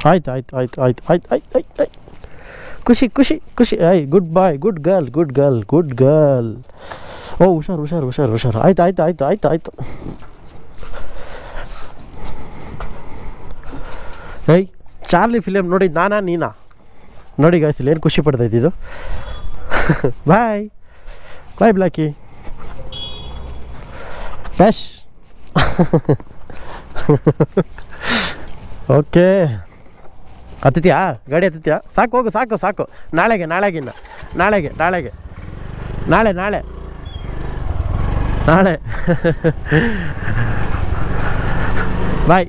ಆಯ್ತು ಆಯ್ತು ಆಯ್ತು ಆಯ್ತು ಆಯ್ತು ಆಯ್ತು ಆಯ್ತು ಆಯ್ತು ಖುಷಿ ಖುಷಿ ಖುಷಿ ಐ good boy good girl good girl good girl ಓ ಹುಷಾರು ಹುಷಾರು ಹುಷಾರು ಹುಷಾರು ಆಯ್ತು ಆಯ್ತು ಆಯ್ತು ಆಯ್ತು ಆಯ್ತು ಏಯ್ ಚಾರ್ಲಿ ಫಿಲಿಮ್ ನೋಡಿದ್ದು ನಾನಾ ನೀನಾ ನೋಡಿ ಗಾಯ್ಸಿಲ್ಲ ಏನು ಖುಷಿ ಪಡ್ತಾ ಇದ್ದಿದ್ದು ಬಾಯ್ ಬಾಯ್ ಬ್ಲಾಕಿ ಫ್ಯಾಶ್ ಓಕೆ ಹತ್ತಿತ್ಯಾ ಗಾಡಿ ಹತ್ತಿತ್ಯಾ ಸಾಕು ಹೋಗು ಸಾಕು ಸಾಕು ನಾಳೆಗೆ ನಾಳೆಗಿನ್ನ ನಾಳೆಗೆ ನಾಳೆಗೆ ನಾಳೆ ನಾಳೆ ನಾಳೆ ಬಾಯ್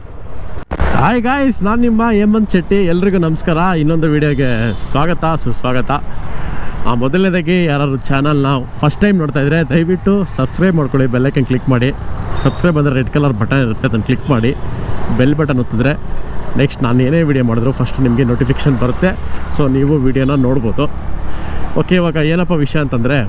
ಹಾಯ್ ಗಾಯ್ಸ್ ನಾನು ನಿಮ್ಮ ಹೇಮಂತ್ ಶೆಟ್ಟಿ ಎಲ್ರಿಗೂ ನಮಸ್ಕಾರ ಇನ್ನೊಂದು ವಿಡಿಯೋಗೆ ಸ್ವಾಗತ ಸುಸ್ವಾಗತ ಆ ಮೊದಲನೇದಾಗಿ ಯಾರಾದ್ರು ಚಾನಲ್ನ ಫಸ್ಟ್ ಟೈಮ್ ನೋಡ್ತಾ ಇದ್ರೆ ದಯವಿಟ್ಟು ಸಬ್ಸ್ಕ್ರೈಬ್ ಮಾಡ್ಕೊಳ್ಳಿ ಬೆಲ್ಲೈಕನ್ ಕ್ಲಿಕ್ ಮಾಡಿ ಸಬ್ಸ್ಕ್ರೈಬ್ ಅಂದರೆ ರೆಡ್ ಕಲರ್ ಬಟನ್ ಇರುತ್ತೆ ಅದನ್ನು ಕ್ಲಿಕ್ ಮಾಡಿ ಬೆಲ್ ಬಟನ್ ಒತ್ತಿದ್ರೆ ನೆಕ್ಸ್ಟ್ ನಾನು ಏನೇ ವಿಡಿಯೋ ಮಾಡಿದ್ರು ಫಸ್ಟ್ ನಿಮಗೆ ನೋಟಿಫಿಕೇಷನ್ ಬರುತ್ತೆ ಸೊ ನೀವು ವಿಡಿಯೋನ ನೋಡ್ಬೋದು ಓಕೆ ಇವಾಗ ಏನಪ್ಪ ವಿಷಯ ಅಂತಂದರೆ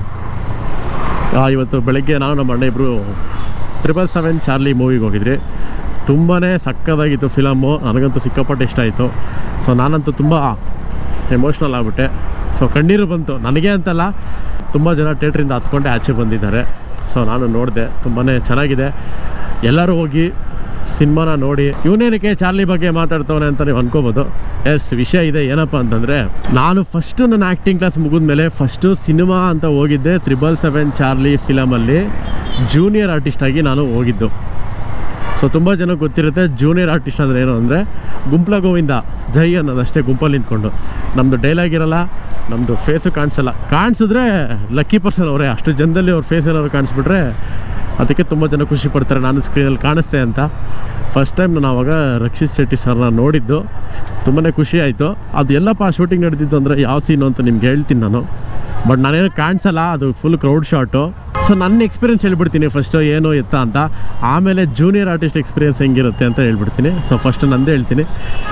ಇವತ್ತು ಬೆಳಗ್ಗೆ ನಾವು ನಮ್ಮ ಅಣ್ಣ ಇಬ್ಬರು ತ್ರಿಬಲ್ ಸೆವೆನ್ ಚಾರ್ಲಿ ಮೂವಿಗೆ ಹೋಗಿದ್ರಿ ತುಂಬಾ ಸಕ್ಕದಾಗಿತ್ತು ಫಿಲಮ್ಮು ನನಗಂತೂ ಸಿಕ್ಕಾಪಟ್ಟೆ ಇಷ್ಟ ಆಯಿತು ಸೊ ನಾನಂತೂ ತುಂಬ ಎಮೋಷ್ನಲ್ ಆಗಿಬಿಟ್ಟೆ ಸೊ ಕಣ್ಣೀರು ಬಂತು ನನಗೆ ಅಂತಲ್ಲ ತುಂಬ ಜನ ಥಿಯೇಟ್ರಿಂದ ಹತ್ಕೊಂಡೆ ಆಚೆ ಬಂದಿದ್ದಾರೆ ಸೊ ನಾನು ನೋಡಿದೆ ತುಂಬಾ ಚೆನ್ನಾಗಿದೆ ಎಲ್ಲರೂ ಹೋಗಿ ಸಿನಿಮಾನ ನೋಡಿ ಇವನೇನಕ್ಕೆ ಚಾರ್ಲಿ ಬಗ್ಗೆ ಮಾತಾಡ್ತವನೆ ಅಂತ ನೀವು ಅನ್ಕೋಬೋದು ಎಸ್ ವಿಷಯ ಇದೆ ಏನಪ್ಪ ಅಂತಂದರೆ ನಾನು ಫಸ್ಟು ನನ್ನ ಆ್ಯಕ್ಟಿಂಗ್ ಕ್ಲಾಸ್ ಮುಗಿದ್ಮೇಲೆ ಫಸ್ಟು ಸಿನಿಮಾ ಅಂತ ಹೋಗಿದ್ದೆ ತ್ರಿಬಲ್ ಸೆವೆನ್ ಚಾರ್ಲಿ ಫಿಲಮಲ್ಲಿ ಜೂನಿಯರ್ ಆರ್ಟಿಸ್ಟ್ ಆಗಿ ನಾನು ಹೋಗಿದ್ದು ಸೊ ತುಂಬ ಜನ ಗೊತ್ತಿರುತ್ತೆ ಜೂನಿಯರ್ ಆರ್ಟಿಸ್ಟ್ ಅಂದರೆ ಏನು ಅಂದರೆ ಗುಂಪ್ಲ ಗೋವಿಂದ ಜೈ ಅನ್ನೋದಷ್ಟೇ ಗುಂಪಲ್ಲಿ ನಿಂತ್ಕೊಂಡು ನಮ್ಮದು ಡೈಲಾಗ್ ಇರಲ್ಲ ನಮ್ಮದು ಫೇಸು ಕಾಣಿಸಲ್ಲ ಕಾಣಿಸಿದ್ರೆ ಲಕ್ಕಿ ಪರ್ಸನ್ ಅವರೇ ಅಷ್ಟು ಜನದಲ್ಲಿ ಅವ್ರ ಫೇಸ್ ಏನಾದ್ರು ಕಾಣಿಸ್ಬಿಟ್ರೆ ಅದಕ್ಕೆ ತುಂಬ ಜನ ಖುಷಿ ಪಡ್ತಾರೆ ನಾನು ಸ್ಕ್ರೀನಲ್ಲಿ ಕಾಣಿಸ್ತೆ ಅಂತ ಫಸ್ಟ್ ಟೈಮ್ ನಾನು ಆವಾಗ ರಕ್ಷಿತ್ ಶೆಟ್ಟಿ ಸರ್ನ ನೋಡಿದ್ದು ತುಂಬಾ ಖುಷಿ ಆಯಿತು ಅದು ಎಲ್ಲಪ್ಪ ಶೂಟಿಂಗ್ ನಡೆದಿದ್ದು ಅಂದರೆ ಯಾವ ಸೀನು ಅಂತ ನಿಮ್ಗೆ ಹೇಳ್ತೀನಿ ನಾನು ಬಟ್ ನಾನೇನು ಕಾಣಿಸಲ್ಲ ಅದು ಫುಲ್ ಕ್ರೌಡ್ ಶಾಟು ಸೊ ನನ್ನ ಎಕ್ಸ್ಪೀರಿಯನ್ಸ್ ಹೇಳ್ಬಿಡ್ತೀನಿ ಫಸ್ಟು ಏನು ಎತ್ತ ಅಂತ ಆಮೇಲೆ ಜೂನಿಯರ್ ಆರ್ಟಿಸ್ಟ್ ಎಕ್ಸ್ಪೀರಿಯನ್ಸ್ ಹೆಂಗಿರುತ್ತೆ ಅಂತ ಹೇಳ್ಬಿಡ್ತೀನಿ ಸೊ ಫಸ್ಟ್ ನಂದೇ ಹೇಳ್ತೀನಿ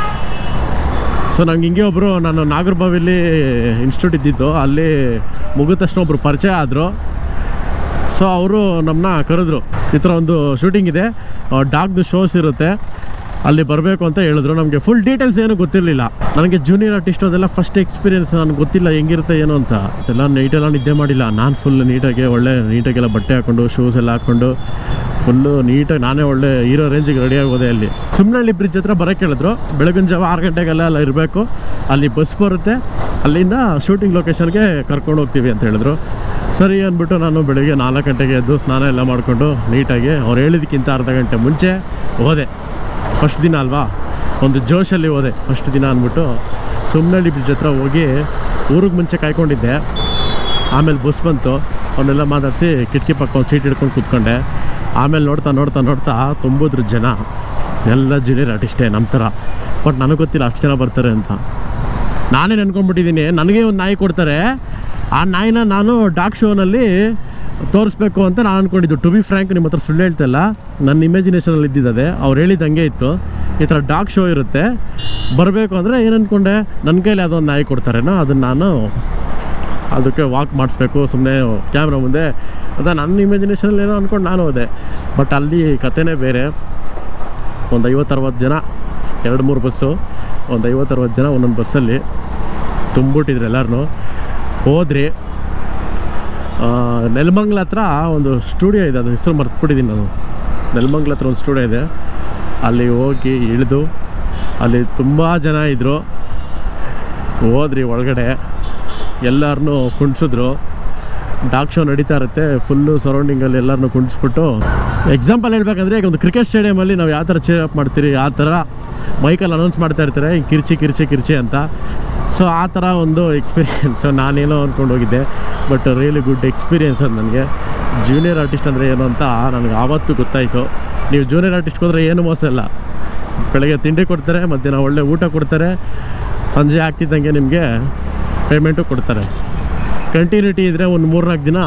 ಸೊ ನಂಗೆ ಹಿಂಗೆ ಒಬ್ಬರು ನಾನು ನಾಗರಬಾವಿಲಿ ಇನ್ಸ್ಟಿಟ್ಯೂಟ್ ಇದ್ದಿದ್ದು ಅಲ್ಲಿ ಮುಗಿದ ತಕ್ಷಣ ಒಬ್ಬರು ಪರಿಚಯ ಆದರು ಸೊ ಅವರು ನಮ್ಮನ್ನ ಕರೆದ್ರು ಈ ಥರ ಒಂದು ಶೂಟಿಂಗ್ ಇದೆ ಡಾಗ್ದು ಶೋಸ್ ಇರುತ್ತೆ ಅಲ್ಲಿ ಬರಬೇಕು ಅಂತ ಹೇಳಿದ್ರು ನಮಗೆ ಫುಲ್ ಡೀಟೇಲ್ಸ್ ಏನು ಗೊತ್ತಿರಲಿಲ್ಲ ನನಗೆ ಜೂನಿಯರ್ ಆರ್ಟಿಸ್ಟ್ ಅದೆಲ್ಲ ಫಸ್ಟ್ ಎಕ್ಸ್ಪೀರಿಯನ್ಸ್ ನನಗೆ ಗೊತ್ತಿಲ್ಲ ಹೆಂಗಿರುತ್ತೆ ಏನು ಅಂತ ಎಲ್ಲ ನೈಟೆಲ್ಲ ನಿದ್ದೆ ಮಾಡಿಲ್ಲ ನಾನು ಫುಲ್ ನೀಟಾಗಿ ಒಳ್ಳೆ ನೀಟಾಗೆಲ್ಲ ಬಟ್ಟೆ ಹಾಕ್ಕೊಂಡು ಶೂಸ್ ಎಲ್ಲ ಹಾಕ್ಕೊಂಡು ಫುಲ್ಲು ನೀಟಾಗಿ ನಾನೇ ಒಳ್ಳೆ ಹೀರೋ ರೇಂಜಿಗೆ ರೆಡಿಯಾಗಿ ಹೋದೆ ಅಲ್ಲಿ ಸುಮ್ಮನಹಳ್ಳಿ ಬ್ರಿಡ್ಜ್ ಹತ್ರ ಬರೋಕ್ಕೆ ಹೇಳಿದ್ರು ಬೆಳಗಿನ ಜಾವ ಆರು ಗಂಟೆಗೆಲ್ಲ ಎಲ್ಲ ಇರಬೇಕು ಅಲ್ಲಿ ಬಸ್ ಬರುತ್ತೆ ಅಲ್ಲಿಂದ ಶೂಟಿಂಗ್ ಲೊಕೇಶನ್ಗೆ ಕರ್ಕೊಂಡು ಹೋಗ್ತೀವಿ ಅಂತ ಹೇಳಿದ್ರು ಸರಿ ಅಂದ್ಬಿಟ್ಟು ನಾನು ಬೆಳಗ್ಗೆ ನಾಲ್ಕು ಗಂಟೆಗೆ ಎದ್ದು ಸ್ನಾನ ಎಲ್ಲ ಮಾಡಿಕೊಂಡು ನೀಟಾಗಿ ಅವ್ರು ಹೇಳಿದಕ್ಕಿಂತ ಅರ್ಧ ಗಂಟೆ ಮುಂಚೆ ಹೋದೆ ಫಸ್ಟ್ ದಿನ ಅಲ್ವಾ ಒಂದು ಜೋಶಲ್ಲಿ ಹೋದೆ ಫಸ್ಟ್ ದಿನ ಅಂದ್ಬಿಟ್ಟು ಸುಮ್ಮನಹಳ್ಳಿ ಬ್ರಿಡ್ಜ್ ಹತ್ರ ಹೋಗಿ ಊರಿಗೆ ಮುಂಚೆ ಕಾಯ್ಕೊಂಡಿದ್ದೆ ಆಮೇಲೆ ಬಸ್ ಬಂತು ಅವನ್ನೆಲ್ಲ ಮಾತಾಡಿಸಿ ಕಿಟಕಿ ಪಕ್ಕ ಒಂದು ಸೀಟ್ ಹಿಡ್ಕೊಂಡು ಕೂತ್ಕೊಂಡೆ ಆಮೇಲೆ ನೋಡ್ತಾ ನೋಡ್ತಾ ನೋಡ್ತಾ ತುಂಬಿದ್ರು ಜನ ಎಲ್ಲ ಜೂನಿಯರ್ ಆರ್ಟಿಸ್ಟೇ ನಮ್ಮ ಥರ ಬಟ್ ನನಗೆ ಗೊತ್ತಿಲ್ಲ ಅಷ್ಟು ಜನ ಬರ್ತಾರೆ ಅಂತ ನಾನೇ ನೆನ್ಕೊಂಡ್ಬಿಟ್ಟಿದ್ದೀನಿ ನನಗೆ ಒಂದು ನಾಯಿ ಕೊಡ್ತಾರೆ ಆ ನಾಯಿನ ನಾನು ಡಾಕ್ ಶೋನಲ್ಲಿ ತೋರಿಸ್ಬೇಕು ಅಂತ ನಾನು ಅಂದ್ಕೊಂಡಿದ್ದು ಟು ಬಿ ಫ್ರ್ಯಾಂಕ್ ನಿಮ್ಮ ಹತ್ರ ಸುಳ್ಳು ಹೇಳ್ತಿಲ್ಲ ನನ್ನ ಇಮ್ಯಾಜಿನೇಷನಲ್ಲಿ ಇದ್ದಿದ್ದದೆ ಅವ್ರು ಹೇಳಿದ್ದು ಹಂಗೆ ಇತ್ತು ಈ ಥರ ಡಾಗ್ ಶೋ ಇರುತ್ತೆ ಬರಬೇಕು ಅಂದರೆ ಏನು ಅಂದ್ಕೊಂಡೆ ನನ್ನ ಕೈಲಿ ಅದೊಂದು ನಾಯಿ ಕೊಡ್ತಾರೇನೋ ಅದನ್ನು ನಾನು ಅದಕ್ಕೆ ವಾಕ್ ಮಾಡಿಸ್ಬೇಕು ಸುಮ್ಮನೆ ಕ್ಯಾಮ್ರಾ ಮುಂದೆ ಅದ ನನ್ನ ಇಮ್ಯಾಜಿನೇಷನಲ್ಲಿ ಏನೋ ಅಂದ್ಕೊಂಡು ನಾನು ಹೋದೆ ಬಟ್ ಅಲ್ಲಿ ಕಥೆನೇ ಬೇರೆ ಒಂದು ಐವತ್ತು ಅರವತ್ತು ಜನ ಎರಡು ಮೂರು ಬಸ್ಸು ಒಂದು ಐವತ್ತು ಅರವತ್ತು ಜನ ಒಂದೊಂದು ಬಸ್ಸಲ್ಲಿ ತುಂಬಿಟ್ಟಿದ್ರು ಎಲ್ಲರೂ ಹೋದ್ರಿ ಆ, ನೆಲಮಂಗ್ಲ ಹತ್ರ ಒಂದು ಸ್ಟುಡಿಯೋ ಇದೆ ಅದು ಹೆಸರು ಮರ್ತ್ಬಿಟ್ಟಿದ್ದೀನಿ ನಾನು ನೆಲಮಂಗ್ಲ ಹತ್ರ ಒಂದು ಸ್ಟುಡಿಯೋ ಇದೆ ಅಲ್ಲಿ ಹೋಗಿ ಇಳಿದು ಅಲ್ಲಿ ತುಂಬ ಜನ ಇದ್ದರು ಹೋದ್ರಿ ಒಳಗಡೆ ಎಲ್ಲರನ್ನೂ ಕುಣಿಸಿದ್ರು ಡಾಕ್ ಶೋ ನಡೀತಾ ಇರುತ್ತೆ ಫುಲ್ಲು ಸರೌಂಡಿಂಗಲ್ಲಿ ಎಲ್ಲರನ್ನೂ ಕುಣಿಸ್ಬಿಟ್ಟು ಎಕ್ಸಾಂಪಲ್ ಹೇಳ್ಬೇಕಂದ್ರೆ ಈಗ ಒಂದು ಕ್ರಿಕೆಟ್ ಸ್ಟೇಡಿಯಮಲ್ಲಿ ನಾವು ಯಾವ ಥರ ಚೇರ್ ಅಪ್ ಮಾಡ್ತೀರಿ ಆ ಥರ ಮೈಕಲ್ಲಿ ಅನೌನ್ಸ್ ಮಾಡ್ತಾ ಇರ್ತಾರೆ ಹಿಂಗ್ ಕಿರ್ಚಿ ಕಿರ್ಚಿ ಕಿರ್ಚಿ ಅಂತ ಸೊ ಆ ಥರ ಒಂದು ಎಕ್ಸ್ಪೀರಿಯೆನ್ಸ್ ನಾನೇನೋ ಅಂದ್ಕೊಂಡು ಹೋಗಿದ್ದೆ ಬಟ್ ರಿಯಲಿ ಗುಡ್ ಎಕ್ಸ್ಪೀರಿಯೆನ್ಸ್ ಅದು ನನಗೆ ಜೂನಿಯರ್ ಆರ್ಟಿಸ್ಟ್ ಅಂದರೆ ಏನು ಅಂತ ನನಗೆ ಆವತ್ತು ಗೊತ್ತಾಯಿತು ನೀವು ಜೂನಿಯರ್ ಆರ್ಟಿಸ್ಟ್ಗೆ ಹೋದರೆ ಏನು ಮೋಸ ಇಲ್ಲ ಬೆಳಗ್ಗೆ ತಿಂಡಿ ಕೊಡ್ತಾರೆ ಮಧ್ಯಾಹ್ನ ಒಳ್ಳೆ ಊಟ ಕೊಡ್ತಾರೆ ಸಂಜೆ ಆಗ್ತಿದ್ದಂಗೆ ನಿಮಗೆ ಪೇಮೆಂಟು ಕೊಡ್ತಾರೆ ಕಂಟಿನ್ಯೂಟಿ ಇದ್ದರೆ ಒಂದು ಮೂರ್ನಾಲ್ಕು ದಿನ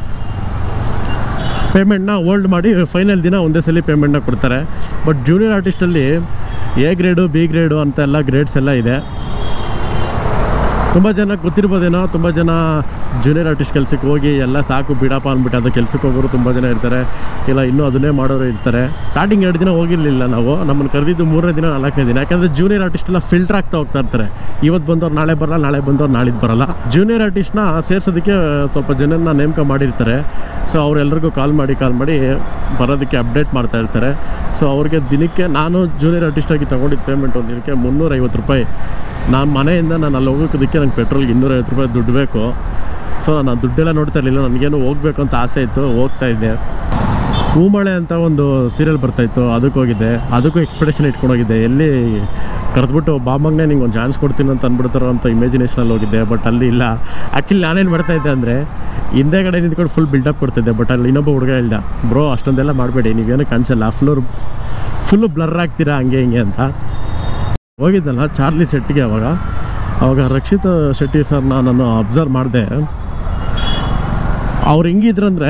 ಪೇಮೆಂಟ್ನ ಹೋಲ್ಡ್ ಮಾಡಿ ಫೈನಲ್ ದಿನ ಒಂದೇ ಸಲ ಪೇಮೆಂಟ್ನ ಕೊಡ್ತಾರೆ ಬಟ್ ಜೂನಿಯರ್ ಆರ್ಟಿಸ್ಟಲ್ಲಿ ಎ ಗ್ರೇಡು ಬಿ ಗ್ರೇಡು ಅಂತ ಎಲ್ಲ ಗ್ರೇಡ್ಸ್ ಎಲ್ಲ ಇದೆ ತುಂಬ ಜನ ಗೊತ್ತಿರ್ಬೋದೇನೋ ತುಂಬ ಜನ ಜೂನಿಯರ್ ಆರ್ಟಿಸ್ಟ್ ಕೆಲಸಕ್ಕೆ ಹೋಗಿ ಎಲ್ಲ ಸಾಕು ಬಿಡಪ್ಪ ಅಂದ್ಬಿಟ್ಟು ಅದು ಕೆಲಸಕ್ಕೆ ಹೋಗೋರು ತುಂಬ ಜನ ಇರ್ತಾರೆ ಇಲ್ಲ ಇನ್ನೂ ಅದನ್ನೇ ಮಾಡೋರು ಇರ್ತಾರೆ ಸ್ಟಾರ್ಟಿಂಗ್ ಎರಡು ದಿನ ಹೋಗಿರಲಿಲ್ಲ ನಾವು ನಮ್ಮನ್ನು ಕರೆದಿದ್ದು ಮೂರನೇ ದಿನ ನಾಲ್ಕನೇ ದಿನ ಯಾಕಂದರೆ ಜೂನಿಯರ್ ಆರ್ಟಿಸ್ಟ್ ಎಲ್ಲ ಫಿಲ್ಟರ್ ಆಗ್ತಾ ಹೋಗ್ತಾ ಇರ್ತಾರೆ ಇವತ್ತು ಬಂದವ್ರು ನಾಳೆ ಬರಲ್ಲ ನಾಳೆ ಬಂದವ್ರು ನಾಳಿದ್ದು ಬರಲ್ಲ ಜೂನಿಯರ್ ಆರ್ಟಿಸ್ಟ್ನ ಸೇರ್ಸೋದಕ್ಕೆ ಸ್ವಲ್ಪ ಜನನ ನೇಮಕ ಮಾಡಿರ್ತಾರೆ ಸೊ ಅವರೆಲ್ಲರಿಗೂ ಕಾಲ್ ಮಾಡಿ ಕಾಲ್ ಮಾಡಿ ಬರೋದಕ್ಕೆ ಅಪ್ಡೇಟ್ ಮಾಡ್ತಾ ಇರ್ತಾರೆ ಸೊ ಅವ್ರಿಗೆ ದಿನಕ್ಕೆ ನಾನು ಜೂನಿಯರ್ ಆರ್ಟಿಸ್ಟಾಗಿ ತೊಗೊಂಡಿದ್ದ ಪೇಮೆಂಟ್ ಒಂದು ದಿನಕ್ಕೆ ಮುನ್ನೂರೈವತ್ತು ರೂಪಾಯಿ ನಾನು ಮನೆಯಿಂದ ನಾನು ಅಲ್ಲಿ ಹೋಗೋದಕ್ಕೆ ನಂಗೆ ಪೆಟ್ರೋಲ್ಗೆ ಇನ್ನೂರೈವತ್ತು ರೂಪಾಯಿ ದುಡ್ಡು ಬೇಕು ಸೊ ನಾನು ಆ ದುಡ್ಡೆಲ್ಲ ನೋಡ್ತಾ ಇರಲಿಲ್ಲ ನನಗೇನು ಹೋಗ್ಬೇಕು ಅಂತ ಆಸೆ ಇತ್ತು ಹೋಗ್ತಾ ಇದ್ದೆ ಹೂಮಳೆ ಅಂತ ಒಂದು ಸೀರಿಯಲ್ ಬರ್ತಾಯಿತ್ತು ಅದಕ್ಕೆ ಹೋಗಿದ್ದೆ ಅದಕ್ಕೂ ಎಕ್ಸ್ಪೆಕ್ಟೇಷನ್ ಇಟ್ಕೊಂಡು ಹೋಗಿದ್ದೆ ಎಲ್ಲಿ ಕರೆದ್ಬಿಟ್ಟು ಬಾಮಂಗನೆ ನಿಂಗೆ ಒಂದು ಚಾನ್ಸ್ ಕೊಡ್ತೀನಿ ಅಂತ ಅಂದ್ಬಿಡ್ತಾರೋ ಅಂತ ಇಮೇಜಿನೇಷನಲ್ಲಿ ಹೋಗಿದ್ದೆ ಬಟ್ ಅಲ್ಲಿ ಇಲ್ಲ ಆ್ಯಕ್ಚುಲಿ ನಾನೇನು ಮಾಡ್ತಾ ಇದ್ದೆ ಅಂದರೆ ಹಿಂದೆಗಡೆ ನಿಂತ್ಕೊಂಡು ಫುಲ್ ಬಿಲ್ಡಪ್ ಕೊಡ್ತಿದ್ದೆ ಬಟ್ ಅಲ್ಲಿ ಇನ್ನೊಬ್ಬ ಹುಡುಗ ಹೇಳ್ದ ಬ್ರೋ ಅಷ್ಟೊಂದೆಲ್ಲ ಮಾಡಬೇಡಿ ನೀವೇನು ಕಾಣಿಸಲ್ಲ ಫುಲ್ಲು ಫುಲ್ಲು ಬ್ಲರ್ ಆಗ್ತೀರಾ ಹಂಗೆ ಹಿಂಗೆ ಅಂತ ಹೋಗಿದ್ದಲ್ಲ ಚಾರ್ಲಿ ಸೆಟ್ಗೆ ಅವಾಗ ಅವಾಗ ರಕ್ಷಿತ್ ಶೆಟ್ಟಿ ಸರ್ನ ನಾನು ಅಬ್ಸರ್ವ್ ಮಾಡಿದೆ ಅವ್ರು ಹೆಂಗಿದ್ರಂದ್ರೆ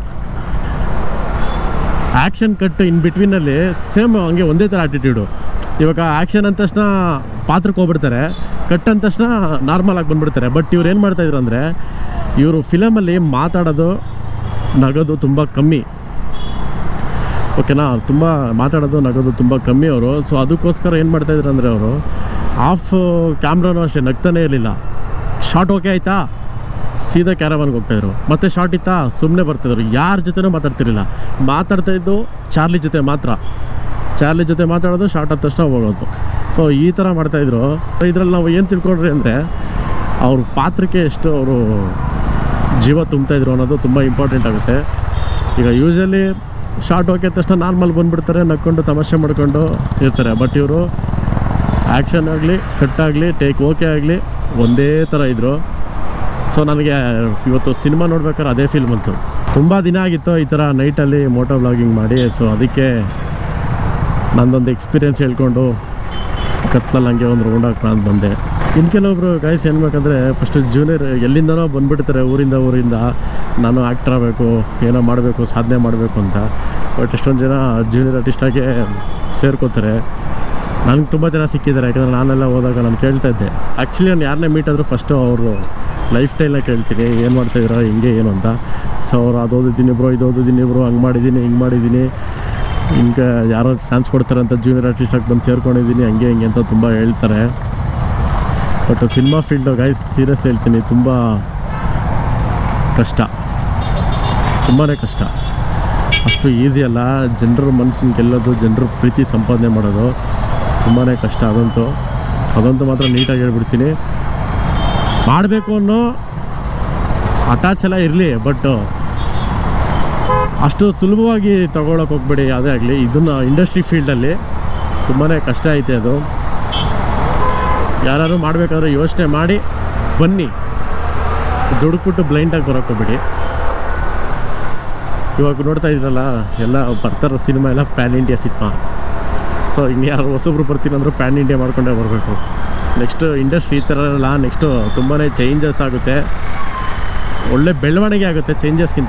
ಆ್ಯಕ್ಷನ್ ಕಟ್ ಇನ್ ಬಿಟ್ವೀನಲ್ಲಿ ಸೇಮ್ ಹಂಗೆ ಒಂದೇ ಥರ ಆಟಿಟ್ಯೂಡು ಇವಾಗ ಆ್ಯಕ್ಷನ್ ಅಂದ ತಕ್ಷಣ ಪಾತ್ರಕ್ಕೆ ಹೋಗ್ಬಿಡ್ತಾರೆ ಕಟ್ ಅಂದ ತಕ್ಷಣ ನಾರ್ಮಲ್ ಆಗಿ ಬಂದ್ಬಿಡ್ತಾರೆ ಬಟ್ ಇವ್ರು ಏನು ಮಾಡ್ತಾಯಿದ್ರು ಅಂದರೆ ಇವರು ಫಿಲಮಲ್ಲಿ ಮಾತಾಡೋದು ನಗೋದು ತುಂಬ ಕಮ್ಮಿ ಓಕೆನಾ ತುಂಬ ಮಾತಾಡೋದು ನಗೋದು ತುಂಬ ಕಮ್ಮಿ ಅವರು ಸೊ ಅದಕ್ಕೋಸ್ಕರ ಏನು ಮಾಡ್ತಾಯಿದ್ರು ಅಂದರೆ ಅವರು ಆಫ್ ಕ್ಯಾಮ್ರಾನು ಅಷ್ಟೇ ನಗ್ತಾನೇ ಇರಲಿಲ್ಲ ಶಾರ್ಟ್ ಓಕೆ ಆಯಿತಾ ಸೀದಾ ಕ್ಯಾರವಾನ್ಗೆ ಹೋಗ್ತಾಯಿದ್ರು ಮತ್ತೆ ಶಾರ್ಟ್ ಇತ್ತಾ ಸುಮ್ಮನೆ ಬರ್ತಿದ್ರು ಯಾರ ಜೊತೆನೂ ಮಾತಾಡ್ತಿರಲಿಲ್ಲ ಮಾತಾಡ್ತಾ ಇದ್ದು ಚಾರ್ಲಿ ಜೊತೆ ಮಾತ್ರ ಚಾರ್ಲಿ ಜೊತೆ ಮಾತಾಡೋದು ಶಾರ್ಟ್ ಆದ ತಕ್ಷಣ ಹೋಗೋದು ಸೊ ಈ ಥರ ಮಾಡ್ತಾಯಿದ್ರು ಇದರಲ್ಲಿ ನಾವು ಏನು ತಿಳ್ಕೊಂಡ್ರಿ ಅಂದರೆ ಅವ್ರ ಪಾತ್ರಕ್ಕೆ ಎಷ್ಟು ಅವರು ಜೀವ ತುಂಬ್ತಾಯಿದ್ರು ಅನ್ನೋದು ತುಂಬ ಇಂಪಾರ್ಟೆಂಟ್ ಆಗುತ್ತೆ ಈಗ ಯೂಶಲಿ ಶಾರ್ಟ್ ಹೋಗಿದ ತಕ್ಷಣ ನಾರ್ಮಲ್ ಬಂದುಬಿಡ್ತಾರೆ ನಕ್ಕೊಂಡು ತಮಾಷೆ ಮಾಡ್ಕೊಂಡು ಇರ್ತಾರೆ ಬಟ್ ಇವರು ಆ್ಯಕ್ಷನ್ ಆಗಲಿ ಕಟ್ ಆಗಲಿ ಟೇಕ್ ಓಕೆ ಆಗಲಿ ಒಂದೇ ಥರ ಇದ್ದರು ಸೊ ನನಗೆ ಇವತ್ತು ಸಿನಿಮಾ ನೋಡ್ಬೇಕಾದ್ರೆ ಅದೇ ಫೀಲ್ ಬಂತು ತುಂಬ ದಿನ ಆಗಿತ್ತು ಈ ಥರ ನೈಟಲ್ಲಿ ಮೋಟೋ ಬ್ಲಾಗಿಂಗ್ ಮಾಡಿ ಸೊ ಅದಕ್ಕೆ ನಂದೊಂದು ಎಕ್ಸ್ಪೀರಿಯೆನ್ಸ್ ಹೇಳ್ಕೊಂಡು ಕತ್ಲಲ್ಲಿ ಹಂಗೆ ಒಂದು ರೌಂಡ್ ಹಾಕೋಣ ಅಂತ ಬಂದೆ ಇನ್ನು ಕೆಲವೊಬ್ರು ಗಾಯ್ಸ್ ಏನು ಬೇಕಂದರೆ ಫಸ್ಟ್ ಜೂನಿಯರ್ ಎಲ್ಲಿಂದನೋ ಬಂದುಬಿಡ್ತಾರೆ ಊರಿಂದ ಊರಿಂದ ನಾನು ಆ್ಯಕ್ಟರ್ ಆಗಬೇಕು ಏನೋ ಮಾಡಬೇಕು ಸಾಧನೆ ಮಾಡಬೇಕು ಅಂತ ಬಟ್ ಎಷ್ಟೊಂದು ಜನ ಜೂನಿಯರ್ ಆರ್ಟಿಸ್ಟಾಗೆ ಸೇರ್ಕೋತಾರೆ ನನಗೆ ತುಂಬ ಜನ ಸಿಕ್ಕಿದ್ದಾರೆ ಯಾಕಂದರೆ ನಾನೆಲ್ಲ ಹೋದಾಗ ನಾನು ಕೇಳ್ತಾ ಇದ್ದೆ ಆ್ಯಕ್ಚುಲಿ ನಾನು ಯಾರನ್ನೇ ಮೀಟ್ ಆದರೂ ಫಸ್ಟು ಅವರು ಲೈಫ್ ಸ್ಟೈಲ್ನ ಕೇಳ್ತೀನಿ ಏನು ಮಾಡ್ತಾಯಿದ್ದೀರಾ ಹಿಂಗೆ ಏನು ಅಂತ ಸೊ ಅವ್ರು ಅದು ಓದಿದ್ದೀನಿ ಬ್ರೋ ಇದು ಓದಿದ್ದೀನಿ ಬ್ರೋ ಹಂಗೆ ಮಾಡಿದ್ದೀನಿ ಹಿಂಗೆ ಮಾಡಿದ್ದೀನಿ ಹಿಂಗೆ ಯಾರೋ ಚಾನ್ಸ್ ಕೊಡ್ತಾರೆ ಅಂತ ಜೂನಿಯರ್ ಆರ್ಟಿಸ್ಟಾಗಿ ಬಂದು ಸೇರ್ಕೊಂಡಿದ್ದೀನಿ ಹಂಗೆ ಹಿಂಗೆ ಅಂತ ತುಂಬ ಹೇಳ್ತಾರೆ but cinema field guys serious ಹೇಳ್ತೀನಿ ತುಂಬ ಕಷ್ಟ ತುಂಬಾ ಕಷ್ಟ ಅಷ್ಟು ಈಸಿ ಅಲ್ಲ ಜನರ ಮನಸ್ಸನ್ನ ಗೆಲ್ಲೋದು ಜನರ ಪ್ರೀತಿ ಸಂಪಾದನೆ ಮಾಡೋದು ತುಂಬಾ ಕಷ್ಟ ಅದಂತೂ ಅದಂತೂ ಮಾತ್ರ ನೀಟಾಗಿ ಹೇಳ್ಬಿಡ್ತೀನಿ ಮಾಡಬೇಕು ಅನ್ನೋ ಅಟ್ಯಾಚ್ ಎಲ್ಲ ಇರಲಿ ಬಟ್ ಅಷ್ಟು ಸುಲಭವಾಗಿ ತಗೊಳಕ್ಕೆ ಹೋಗ್ಬೇಡಿ ಯಾವುದೇ ಆಗಲಿ ಇದನ್ನು ಇಂಡಸ್ಟ್ರಿ ಫೀಲ್ಡಲ್ಲಿ ತುಂಬಾ ಕಷ್ಟ ಐತೆ ಅದು ಯಾರು ಮಾಡಬೇಕಾದ್ರೆ ಯೋಚನೆ ಮಾಡಿ ಬನ್ನಿ ದುಡುಕ್ಬಿಟ್ಟು ಬ್ಲೈಂಡಾಗಿ ಬರೋಕ್ಕೆ ಹೋಗ್ಬೇಡಿ ಇವಾಗ ನೋಡ್ತಾ ಇದ್ರಲ್ಲ ಎಲ್ಲ ಬರ್ತಾರೋ ಸಿನಿಮಾ ಎಲ್ಲ ಪ್ಯಾನ್ ಇಂಡಿಯಾ ಸಿನಿಮಾ ಸೊ ಹಿಂಗೆ ಯಾರು ಹೊಸಬ್ರು ಬರ್ತೀನಿ ಅಂದರೂ ಪ್ಯಾನ್ ಇಂಡಿಯಾ ಮಾಡ್ಕೊಂಡೇ ಬರಬೇಕು ನೆಕ್ಸ್ಟ್ ಇಂಡಸ್ಟ್ರಿ ಈ ಥರ ಎಲ್ಲ ನೆಕ್ಸ್ಟು ತುಂಬಾ ಚೇಂಜಸ್ ಆಗುತ್ತೆ ಒಳ್ಳೆ ಬೆಳವಣಿಗೆ ಆಗುತ್ತೆ ಚೇಂಜಸ್ಗಿಂತ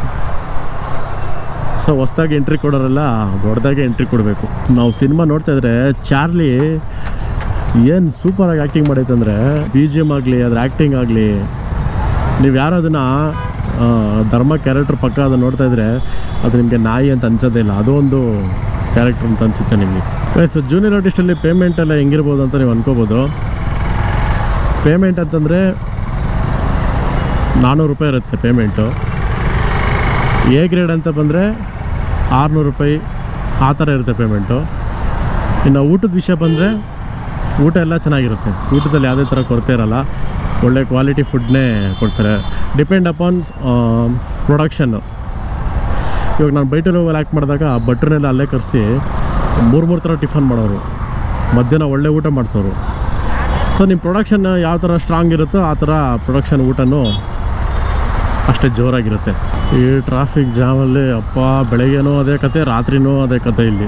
ಸೊ ಹೊಸ್ದಾಗಿ ಎಂಟ್ರಿ ಕೊಡೋರೆಲ್ಲ ದೊಡ್ಡದಾಗಿ ಎಂಟ್ರಿ ಕೊಡಬೇಕು ನಾವು ಸಿನಿಮಾ ನೋಡ್ತಾ ಇದ್ರೆ ಚಾರ್ಲಿ ಏನು ಸೂಪರಾಗಿ ಆ್ಯಕ್ಟಿಂಗ್ ಮಾಡೈತೆ ಅಂದರೆ ಬಿ ಜಿ ಎಮ್ ಆಗಲಿ ಅದ್ರ ಆ್ಯಕ್ಟಿಂಗ್ ಆಗಲಿ ನೀವು ಯಾರು ಅದನ್ನು ಧರ್ಮ ಕ್ಯಾರೆಕ್ಟರ್ ಪಕ್ಕ ಅದನ್ನು ನೋಡ್ತಾ ಇದ್ರೆ ಅದು ನಿಮಗೆ ನಾಯಿ ಅಂತ ಅನ್ಸೋದೇ ಇಲ್ಲ ಅದು ಒಂದು ಕ್ಯಾರೆಕ್ಟರ್ ಅಂತ ಅನಿಸುತ್ತೆ ನಿಮಗೆ ಸೊ ಜೂನಿಯರ್ ಆರ್ಟಿಸ್ಟಲ್ಲಿ ಪೇಮೆಂಟ್ ಎಲ್ಲ ಹೆಂಗಿರ್ಬೋದು ಅಂತ ನೀವು ಅನ್ಕೋಬೋದು ಪೇಮೆಂಟ್ ಅಂತಂದರೆ ನಾನ್ನೂರು ರೂಪಾಯಿ ಇರುತ್ತೆ ಪೇಮೆಂಟು ಎ ಗ್ರೇಡ್ ಅಂತ ಬಂದರೆ ಆರುನೂರು ರೂಪಾಯಿ ಆ ಥರ ಇರುತ್ತೆ ಪೇಮೆಂಟು ಇನ್ನು ಊಟದ ವಿಷಯ ಬಂದರೆ ಊಟ ಎಲ್ಲ ಚೆನ್ನಾಗಿರುತ್ತೆ ಊಟದಲ್ಲಿ ಯಾವುದೇ ಥರ ಕೊರತೆ ಇರಲ್ಲ ಒಳ್ಳೆ ಕ್ವಾಲಿಟಿ ಫುಡ್ನೇ ಕೊಡ್ತಾರೆ ಡಿಪೆಂಡ್ ಅಪಾನ್ ಪ್ರೊಡಕ್ಷನ್ನು ಇವಾಗ ನಾನು ಬೈಟಲ್ಲಿ ಹೋಗಿ ಆ್ಯಕ್ಟ್ ಮಾಡಿದಾಗ ಭಟ್ರನ್ನೆಲ್ಲ ಅಲ್ಲೇ ಕರೆಸಿ ಮೂರು ಮೂರು ಥರ ಟಿಫನ್ ಮಾಡೋರು ಮಧ್ಯಾಹ್ನ ಒಳ್ಳೆ ಊಟ ಮಾಡಿಸೋರು ಸೊ ನಿಮ್ಮ ಪ್ರೊಡಕ್ಷನ್ ಯಾವ ಥರ ಸ್ಟ್ರಾಂಗ್ ಇರುತ್ತೋ ಆ ಥರ ಪ್ರೊಡಕ್ಷನ್ ಊಟನೂ ಅಷ್ಟೇ ಜೋರಾಗಿರುತ್ತೆ ಈ ಟ್ರಾಫಿಕ್ ಜಾಮಲ್ಲಿ ಅಪ್ಪ ಬೆಳಗ್ಗೆನೂ ಅದೇ ಕತೆ ರಾತ್ರಿನೂ ಅದೇ ಕತೆ ಇಲ್ಲಿ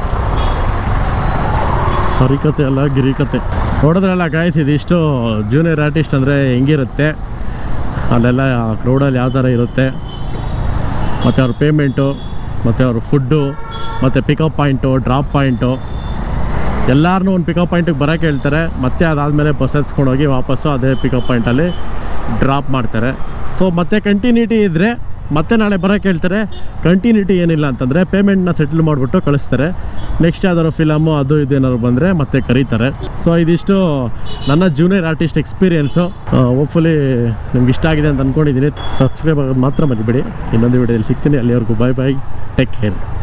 ಹರಿಕತೆ ಅಲ್ಲ ಗಿರಿಕತೆ ನೋಡಿದ್ರಲ್ಲ ಗಾಯ್ಸ್ ಇದಿಷ್ಟು ಜೂನಿಯರ್ ಆರ್ಟಿಸ್ಟ್ ಅಂದರೆ ಹೆಂಗಿರುತ್ತೆ ಅಲ್ಲೆಲ್ಲ ಕ್ರೌಡಲ್ಲಿ ಯಾವ ಥರ ಇರುತ್ತೆ ಮತ್ತು ಅವ್ರ ಪೇಮೆಂಟು ಮತ್ತು ಅವ್ರ ಫುಡ್ಡು ಮತ್ತು ಪಿಕಪ್ ಪಾಯಿಂಟು ಡ್ರಾಪ್ ಪಾಯಿಂಟು ಎಲ್ಲರನ್ನೂ ಒಂದು ಪಿಕಪ್ ಪಾಯಿಂಟಿಗೆ ಬರೋಕ್ಕೆ ಹೇಳ್ತಾರೆ ಮತ್ತೆ ಅದಾದಮೇಲೆ ಬಸ್ ಹತ್ಸ್ಕೊಂಡೋಗಿ ವಾಪಸ್ಸು ಅದೇ ಪಿಕಪ್ ಪಾಯಿಂಟಲ್ಲಿ ಡ್ರಾಪ್ ಮಾಡ್ತಾರೆ ಸೊ ಮತ್ತೆ ಕಂಟಿನ್ಯೂಟಿ ಇದ್ದರೆ ಮತ್ತೆ ನಾಳೆ ಬರೋಕ್ಕೆ ಹೇಳ್ತಾರೆ ಕಂಟಿನ್ಯೂಟಿ ಏನಿಲ್ಲ ಅಂತಂದರೆ ಪೇಮೆಂಟ್ನ ಸೆಟ್ಲ್ ಮಾಡಿಬಿಟ್ಟು ಕಳಿಸ್ತಾರೆ ನೆಕ್ಸ್ಟ್ ಯಾವ್ದಾದ್ರು ಫಿಲಮು ಅದು ಇದು ಏನಾದ್ರು ಬಂದರೆ ಮತ್ತೆ ಕರೀತಾರೆ ಸೊ ಇದಿಷ್ಟು ನನ್ನ ಜೂನಿಯರ್ ಆರ್ಟಿಸ್ಟ್ ಎಕ್ಸ್ಪೀರಿಯೆನ್ಸು ಹೋಪ್ಫುಲಿ ನಿಮ್ಗೆ ಇಷ್ಟ ಆಗಿದೆ ಅಂತ ಅಂದ್ಕೊಂಡಿದ್ದೀನಿ ಸಬ್ಸ್ಕ್ರೈಬ್ ಆಗೋದು ಮಾತ್ರ ಮರಿಬೇಡಿ ಇನ್ನೊಂದು ವಿಡಿಯೋದಲ್ಲಿ ಸಿಗ್ತೀನಿ ಅಲ್ಲಿವರೆಗೂ ಬಾಯ್ ಬಾಯ್ ಟೇಕ್ ಕೇರ್